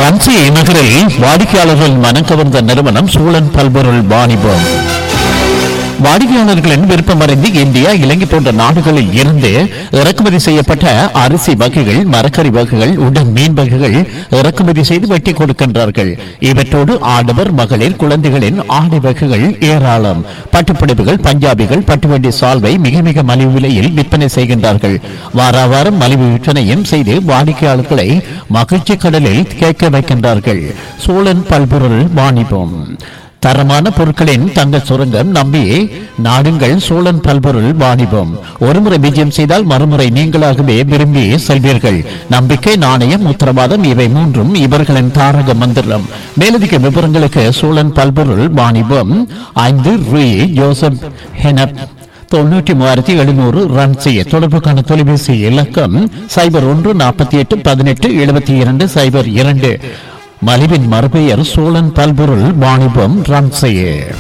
ரன்சி நகரில் வாடிக்கையாளர்கள் மனம் கவர்ந்த நிறுவனம் சூழன் பல்பொருள் வாணிபம் வாடிக்கையாளர்களின் விருப்பமறிந்து இந்தியா இலங்கை போன்ற நாடுகளில் இருந்து இறக்குமதி செய்யப்பட்ட அரிசி வகைகள் மரக்கறி வகைகள் உடன் மீன் வகைகள் இறக்குமதி செய்து வெட்டி கொடுக்கின்றார்கள் இவற்றோடு ஆடவர் மகளிர் குழந்தைகளின் ஆடை வகைகள் ஏராளம் பட்டுப்புடவைகள் பஞ்சாபிகள் பட்டுவண்டி சால்வை மிக மிக மலிவு விலையில் விற்பனை செய்கின்றார்கள் வார வாரம் மலிவு விற்பனையும் செய்து வாடிக்கையாளர்களை மகிழ்ச்சி கடலில் கேட்க வைக்கின்றார்கள் சோழன் பல்பொருள் வாணிபம் தரமான பொருட்களின் தங்க சுரங்கம் நம்பி நாடுங்கள் சோழன் பல்பொருள் வாணிபம் ஒருமுறை விஜயம் செய்தால் மறுமுறை நீங்களாகவே விரும்பி செல்வீர்கள் நம்பிக்கை நாணயம் உத்தரவாதம் இவை மூன்றும் இவர்களின் தாரக மந்திரம் மேலதிக விவரங்களுக்கு சோழன் பல்பொருள் வாணிபம் ஐந்து ரூ ஜோசப் ஹெனப் தொண்ணூற்றி மூவாயிரத்தி எழுநூறு ரன் செய்ய தொடர்புக்கான தொலைபேசி இலக்கம் சைபர் ஒன்று நாற்பத்தி எட்டு பதினெட்டு எழுபத்தி இரண்டு சைபர் இரண்டு மலிவின் மறுபெயர் சோழன் பல்பொருள் வாணிபம் ரன் செய்ய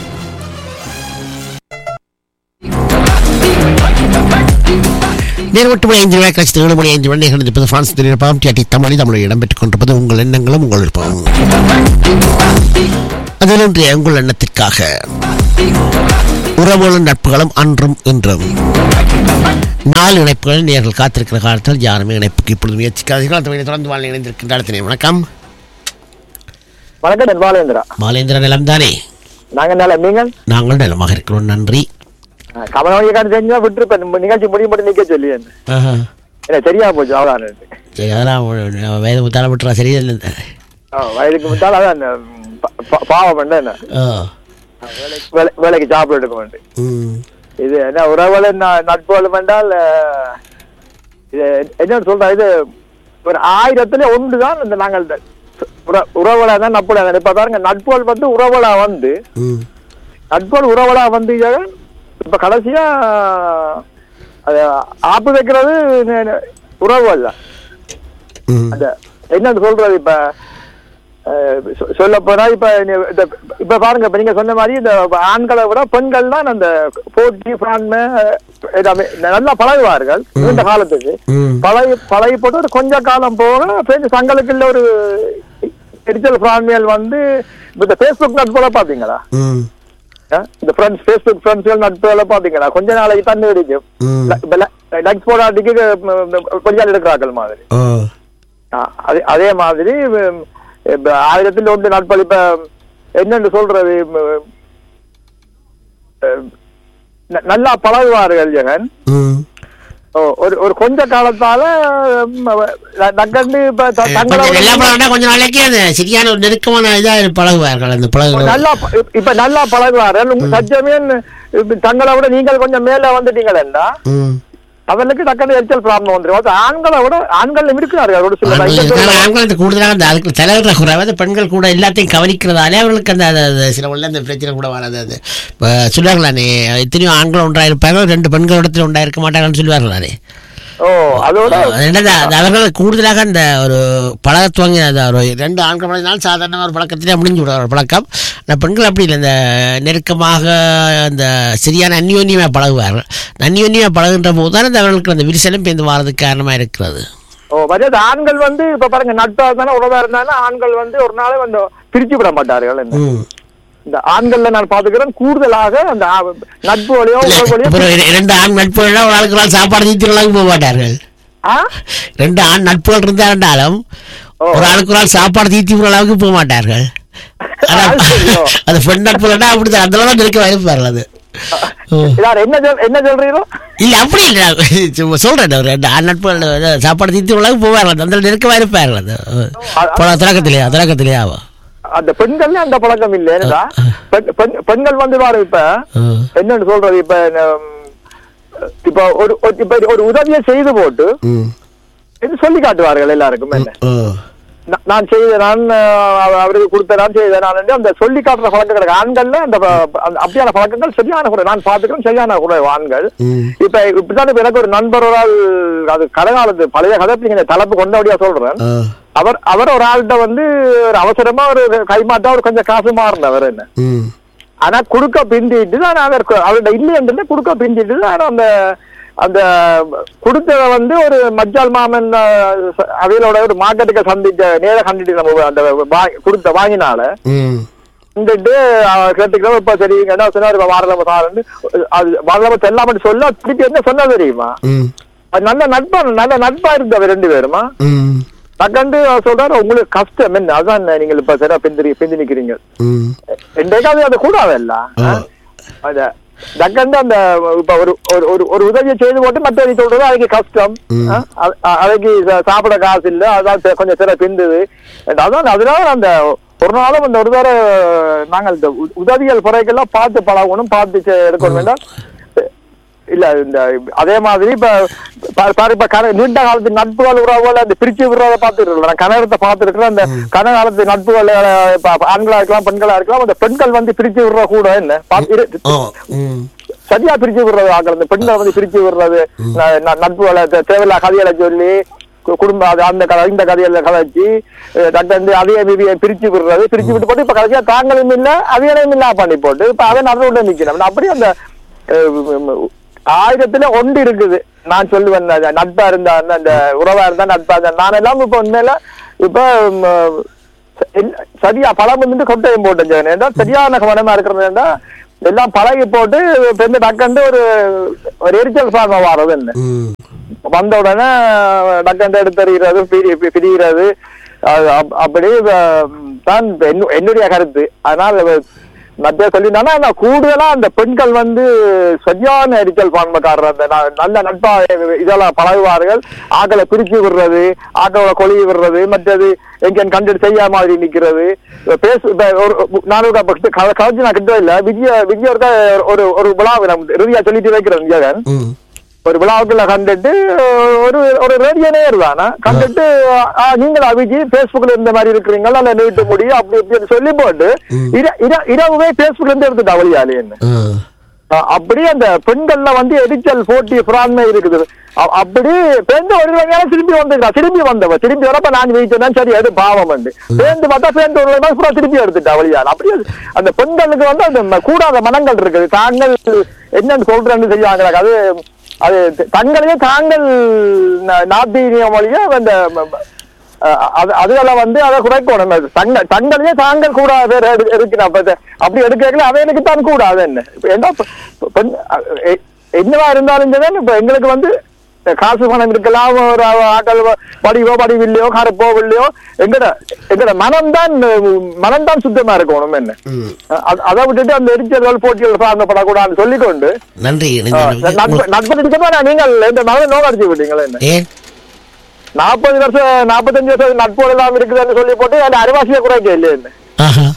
நேரம் எட்டு மணி ஐந்து விழா கழிச்சு ஏழு மணி ஐந்து மணி இருப்பது பிரான்ஸ் திரைப்படம் டிஆர்டி தமிழில் தமிழில் இடம்பெற்றுக் கொண்டிருப்பது உங்கள் எண்ணங்களும் உங்கள் விருப்பம் அதில் இன்றைய உங்கள் எண்ணத்திற்காக உறவுகளும் நட்புகளும் அன்றும் இன்றும் நாலு இணைப்புகள் நேர்கள் காத்திருக்கிற காலத்தில் யாருமே இணைப்புக்கு இப்பொழுது முயற்சிக்காதீர்கள் அந்த வகையில் தொடர்ந்து வாழ் இணைந்திருக்கின்ற அடுத்த நேரம். வணக்கம் வணக்கம் நான் பாலேந்திரா மாலேந்திர நிலம் தானே நாங்க நல்ல நீங்கள் நாங்கள் நலமாக இருக்கிறோம் நன்றி கமலவழியை காட்டு தெரிஞ்சா விட்டுருப்பேன் நிகழ்ச்சி முடியும் மட்டும் நிக்க சொல்லி ஆஹா. என்ன சரியா போச்சு அவ்வளோதான் சரி அதெல்லாம் வேத முத்தால விட்டுறா சரியா வயதுக்கு முத்தால் அதான் பா- பா- பாவம் பண்ண என்ன ஆ வேலைக்கு- வேலை- வேலைக்கு சாப்பிட எடுக்க வேண்டும் ம் இது என்ன உறவுகள் நட்புகளும் என்றால் அஹ், இது என்ன சொல்ற இது ஒரு ஆயிரத்துல ஒன்று தான் இந்த நாங்கள் இந்த உற- உறவுகளா தான் நட்புல இப்ப பாருங்க நட்புகள் வந்து உறவுகளா வந்து ம் நட்புகள் உறவுகளா வந்து ஜெகன், இப்ப கடைசியா அது ஆப்பு வைக்கிறது ந- ந- உறவுகள் தான் ம் அந்த என்னன்னு சொல்றது இப்ப சொல்ல போனா இப்ப நீ- இந்த- இப்ப பாருங்க இப்ப நீங்க சொன்ன மாதிரி இந்த ஆண்களை விட பெண்கள் தான் அந்த போட்டி பிரான்மை எல்லாமே நல்லா பழகுவார்கள் நீண்ட காலத்துக்கு ம் பழகி பழகி போட்டு ஒரு கொஞ்ச காலம் போக பேருந்து சங்கலுக்குள்ள ஒரு எரிச்சல் பிரான்மையல் வந்து இப்ப இந்த பேஸ்புக் நட்புல பாத்தீங்களா ம் ஆ? இந்த ஃப்ரெண்ட்ஸ் ஃபேஸ்புக் ஃப்ரெண்ட்ஸ்கள் நட்புகளை பாத்தீங்களா கொஞ்ச நாளைக்கு தண்ணி அடிக்கும் ம் லைக்ஸ் போடாட்டிக்கு கொஞ்ச நாள் எடுக்கிறார்கள் மாதிரி ஓ ஆ, அதே அதே மாதிரி உம், இப்ப ஆயிரத்தில் ஒன்று நாட்கள் இப்ப என்னன்னு சொல்றது உம், உம், ந- நல்லா பழகுவார்கள் ஜெகன் ம் ஓ, ஒரு ஒரு கொஞ்ச காலத்தால உம், ந- நகர்ந்து இப்ப த- தங்களை கொஞ்சம் நல்லா விட பழகினா கொஞ்ச நாளைக்கு அந்த சரியான ஒரு நெருக்கமான இதா பழகுவார்கள் அந்த பழகுற நல்லா ப- இப்ப நல்லா பழகுவார்கள் உங்க சத்தியமேன் இப்ப தங்களை விட நீங்கள் கொஞ்சம் மேல வந்துட்டீங்களா ம் அவர்களுக்கு டக்குனு எரிச்சல் ப்ராப்ளம் வந்துடும் அது ஆண்களை விட ஆண்கள் இருக்கிறார்கள் ஒரு சில ஆண்கள் வயசுல இருக்காங்க, ஆண்கள் அந்த கூடுதலாக அந்த அதுக்கு தலைவர குறைவு அந்த பெண்கள் கூட எல்லாத்தையும் கவனிக்கிறதாலே அவர்களுக்கு அந்த அந்த- அந்த சில உள்ள அந்த பிரச்சனை கூட வராது அது இப்போ சொல்லுவாங்களானே எத்தனையோ ஆண்கள் ஒன்றாயிருப்பாங்க ரெண்டு பெண்கள் இடத்துல ஒன்றாயிருக்க மாட்டாங்கன்னு சொல்லுவார்களானே ஓ அதோட என்னது அது அவர்கள் கூடுதலாக அந்த ஒரு பழக துவங்கி அந்த ஒரு ரெண்டு ஆண்கள் பழகினால் சாதாரண ஒரு பழக்கத்திலே முடிஞ்சு விடுற ஒரு பழக்கம் அந்த பெண்கள் அப்படி இல்லை இந்த நெருக்கமாக அந்த சரியான அந்யோன்யமாக பழகுவார்கள் அந்யோன்யமாக பழகுன்ற போது தான் அந்த அவர்களுக்கு அந்த விரிசலும் பேர்ந்து வாரதுக்கு காரணமாக இருக்கிறது ஓ மரியாதை ஆண்கள் வந்து இப்ப பாருங்க நட்பா இருந்தாலும் உறவா இருந்தாலும் ஆண்கள் வந்து ஒரு நாளே வந்து பிரிச்சு விட மாட்டார்கள் என்ன. ம் இந்த ஆண்கள்ல நான் பாத்துக்கிறேன் கூடுதலாக அந்த ஆ- நட்பு வழியோ உறவு வழியோ அப்புறம் இர- இரண்டு ஆண் நட்புகள் ஒரு ஆளுக்கு ஒரு ஆள் சாப்பாடு தீர்த்து அளவுக்கு போக மாட்டார்கள் ஆ? ரெண்டு ஆண் நட்புகள் இருந்தாலும் ஓ. ஒரு ஆளுக்கு ஒரு ஆள் சாப்பாடு தீர்த்தி விடுற அளவுக்கு போக மாட்டார்கள் ஆனா, அது சரியோ? அது பெண் நட்புகள்னா அப்படித்தான் அந்த அளவுக்கு இருக்க வாய்ப்பார்கள் அது இதார் என்ன சொல்- என்ன சொல்றீங்களோ இல்ல அப்படி இல்ல சும்மா சொல்றேன் ஒரு ரெண்டு ஆண் நட்புகள் வந்து சாப்பாடு தீர்த்தி விடுற அளவுக்கு போவார்கள் அந்த நெருக்கமா இருப்பார்கள் அது போன தொடக்கத்திலேயே தொடக்கத்திலேயே ஆகும் அந்த பெண்கள்ல அந்த பழக்கம் இல்லை என்னடா பெண்- பெண்- பெண்கள் வந்து பாரு இப்ப ம். என்னன்னு சொல்றது இப்ப உம், இப்ப ஒரு ஒரு- இப்ப ஒரு உதவியை செய்து போட்டு ம். இது சொல்லி காட்டுவார்கள் எல்லாருக்கும் என்ன ம். நா- நான் செய்த நான் அஹ், அவ- அவருக்கு கொடுத்த நான் செய்த நான் என்று அந்த சொல்லி காட்டுற பழக்கம் கிடையாது ஆண்கள்ல அந்த ப- அந்த அப்படியான பழக்கங்கள் சரியான குறை நான் பார்த்துக்கிறேன் சரியான குறை ஆண்கள் ம். இப்ப இப்படிதான் இப்ப எனக்கு ஒரு நண்பர் ஒரு ஆள் அது கடைகாலத்து பழைய கதை இப்ப நீங்க தலைப்பு கொண்டபடியா சொல்றேன் ஆ. அவர் அவர் ஒரு ஆள்கிட்ட வந்து ஒரு அவசரமா ஒரு கைமாட்டா ஒரு கொஞ்சம் காசு மாறினவர் என்ன ம். ஆனா குடுக்க பிந்திட்டு தான் அவர் அவர்கிட்ட இல்லைன்னு குடுக்க பிந்திட்டு தான் அந்த அந்த கொடுத்தத வந்து ஒரு மஜால் மாமன் அஹ், ச- அவையிலோட ஒரு மார்க்கெட்டுக்கு சந்திக்க நேர கண்டிட்டு நம்ம அந்த வா- கொடுத்த வாங்கினால ம் இந்துட்டு கேட்டுக்கிறோம் இப்ப சரி என்ன சொன்னார் வாரலம சாரன்னு அது வாரலம செல்லாம சொல்ல திருப்பி என்ன சொன்னா தெரியுமா ம் அது நல்ல நட்பா நல்ல நட்பா இருந்தவ ரெண்டு பேருமா ம் டக்கண்டு சொல்றாரு உங்களுக்கு கஷ்டம் என்ன அதான் நீங்கள் இப்ப சரியா பிந்தி பிந்தி நிக்கிறீங்க ம் ரெண்டாவது அது கூடாதல்ல ஆ. அத டக்கண்டு அந்த இப்ப ஒரு ஒரு- ஒரு ஒரு உதவியை செய்து போட்டு மற்றவங்க சொல்றது அதுக்கு கஷ்டம் ம். ஆ? அ- அ- அதுக்கு ச- சாப்பிட காசு இல்ல அதான் தெ- கொஞ்சம் சில பிந்துது அதான் அதனால அந்த ஒரு நாளும் அந்த ஒரு தடவை நாங்கள் இந்த உ- உதவிகள் குறைக்கெல்லாம் பார்த்து பழகணும் பார்த்து செ- எடுக்கணும் வேண்டாம் இல்ல இந்த அதே மாதிரி இப்ப பா- பாரு இப்ப கன நீண்ட காலத்து நட்புகள் உறவுகள் அந்த பிரிச்சு விடுறத பார்த்துட்டு நான் கனகத்தை பார்த்துருக்கேன் அந்த கன காலத்து நட்புகள் அஹ், இப்ப ஆண்களா இருக்கலாம் பெண்களா இருக்கலாம் அந்த பெண்கள் வந்து பிரிச்சு விடுற கூட என்ன பார்த்து இரு- ஓ ம் சரியா பிரிச்சு விடுறது ஆக்கள் இந்த பெண்களை வந்து பிரிச்சு விடுறது ந- ந- நட்புகளை தே- தேவையில்லா கதைகளை சொல்லி கு- குடும்ப அது அந்த கதை இந்த கதையில கதைச்சு அஹ், தட்டை வந்து அதே மீதியை பிரிச்சு விடுறது பிரிச்சு விட்டு போட்டு இப்ப கடைசியா தாங்களும் இல்ல அவியனையும் இல்ல பண்ணி போட்டு இப்ப அதை நடுவுல நிக்கணும் அப்படியே அந்த அஹ், ஆயிரத்துல ஒன்று இருக்குது நான் சொல்லுவேன் அந்த நட்பா இருந்தா அந்த- அந்த உறவா இருந்தா நட்பா இருந்தா நான் எல்லாம் இப்ப உண்மையில இப்ப ம், இல்ல, சரியா பழம் வந்துட்டு கொட்டையும் போட்டேன் ஜெகன் ஏன்டா சரியான கவனமா இருக்கிறது ஏன்டா எல்லாம் பழகி போட்டு பெண்ணு டக்கண்டு ஒரு ஒரு எரிச்சல் சார்ந்த வாரது என்ன ம் வந்த உடனே டக்கண்டு எடுத்தறிகிறது பிரி- பிரிகிறது அது அப்- அப்படி அஹ், தான் என்னு- என்னுடைய கருத்து அதனால மத்திய சொல்லியிருந்தானா நான் கூடுதலா அந்த பெண்கள் வந்து சரியான எரிச்சல் பான்மைக்காரர் அந்த ந- நல்ல நட்பா இதெல்லாம் பழகுவார்கள் ஆக்களை பிரிச்சு விடுறது ஆக்களை கொழுகி விடுறது மற்றது எங்க கண்டு செய்ய மாதிரி நிக்கிறது பேசு இப்ப ஒரு நானூறு கவச்சு நான் கிட்ட இல்ல விஜய விஜய் ஒருத்தா ஒரு ஒரு விழாவை நம்ம இறுதியா சொல்லிட்டு வைக்கிறேன் விஜயன் ம் ஒரு விழாவுக்குள்ள கண்டுட்டு ஒரு ஒரு ரேடியோ நேயர் தானே கண்டுட்டு ஆ, நீங்கள் அபிஜி பேஸ்புக்ல இருந்த மாதிரி இருக்கிறீங்களா நல்ல நீட்டு முடியும் அப்படி இப்படின்னு சொல்லி போட்டு இர- இர- இரவுவே பேஸ்புக்ல இருந்து எடுத்துட்டா வழியாலே என்ன ஆ ஆ, அப்படி அந்த பெண்கள்ல வந்து எரிச்சல் போட்டி பிரான்மை இருக்குது அ- அப்படி பேருந்து ஒரு வகையான திரும்பி வந்துக்கிறா திரும்பி வந்தவ திரும்பி வரப்ப நான் வீட்டுனா சரி அது பாவம் உண்டு பேருந்து பார்த்தா பேருந்து ஒரு வகையான பூரா திருப்பி எடுத்துட்டா வழியால் அப்படி அது- அந்த பெண்களுக்கு வந்து அந்த ம- கூடாத மனங்கள் இருக்குது தாங்கள் என்னன்னு சொல்றேன்னு செய்வாங்க அது அது த- தங்களையே தாங்கள் ந- நாத்தீனிய மொழியா அந்த ம- ம- அஹ் அது அதுகளை வந்து அதை குறைக்கணும் அது தங்க தங்களையே தாங்கள் கூட வேற எடு- எடுக்கணும் அப்ப இது- அப்படி எடுக்கல அவைகளுக்கு தான் கூட அது என்ன இப்ப என்ன இப்ப- இப்ப பெண் அஹ் எ- என்னவா இருந்தாலும் சரிதான் இப்ப எங்களுக்கு வந்து காசு பணம் இருக்கலாம் ஒரு ஆக்கள் படிவோ படிவில்லையோ கருப்போ இல்லையோ எங்கட எங்கட மனம்தான் மனம்தான் சுத்தமா இருக்கணும் என்ன ம் அ- அதை விட்டுட்டு அந்த எரிச்சல்கள் போட்டிகள் சார்ந்தப்படக்கூடாதுன்னு சொல்லிக்கொண்டு நன்றி அஹ், இணைந்தமைக்கு. நட்பு நட்பு இருக்கமா நீங்கள் இந்த மகன் நோக்க அடிச்சு விட்டீங்களா என்ன ஏன் நாற்பது வருஷம் நாற்பத்தஞ்சு வருஷம் நட்போடு எல்லாம் இருக்குதுன்னு சொல்லி போட்டு அந்த அரைவாசியை குறைக்க இல்லையே என்ன ஆஹா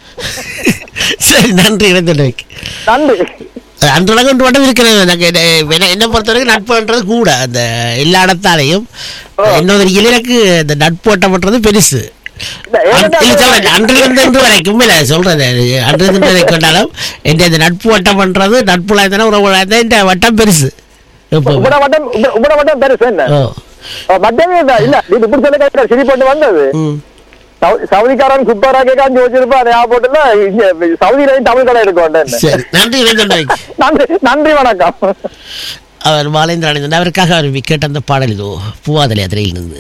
சரி நன்றி இணைந்தமைக்கு நன்றி அன்றளவு ஒன்று மட்டும் இருக்கிறது எனக்கு என்ன- என்ன- என்னை பொறுத்தவரைக்கும் நட்புன்றது கூட அந்த எல்லா இடத்தாலையும் இன்னொரு இளைஞருக்கு இந்த நட்பு ஓட்டம்ன்றது பெருசு இல்ல, ஏன்னா இல்ல, சொல்றேன். அன்றிலிருந்து இன்று வரைக்கும் இல்ல சொல்றது அன்றிலிருந்து இன்று வரைக்கும் கொண்டாலும் இந்த இந்த நட்பு வட்டம் பண்றது நட்புல இருந்தா உறவுல இருந்தா இந்த வட்டம் பெருசு எப்பவுமே. உங்களோட மட்டும் உங்களோட மட்டும் பெருசு என்ன ஓ மட்டமே இல்ல இல்ல இது இப்படி சொல்லி கேட்க சிரி போட்டு வந்தது ம் சவு- சவுதிக்காரன் குப்பாரா கேட்கான்னு யோசிச்சிருப்பா அதை போட்டுல இங்க சவுதியிலையும் தமிழ் கடை எடுக்க வேண்டாம் சரி நன்றி இணைந்தமைக்கு நன்றி நன்றி வணக்கம் அவர் பாலேந்திர அணிந்தன் அவருக்காக அவர் கேட்ட அந்த பாடல் இதோ பூவாதலை அதிரையில் இருந்து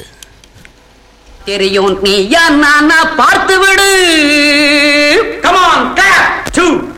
தெரியும் நீ நானா பார்த்து விடு Come on, clap. Two,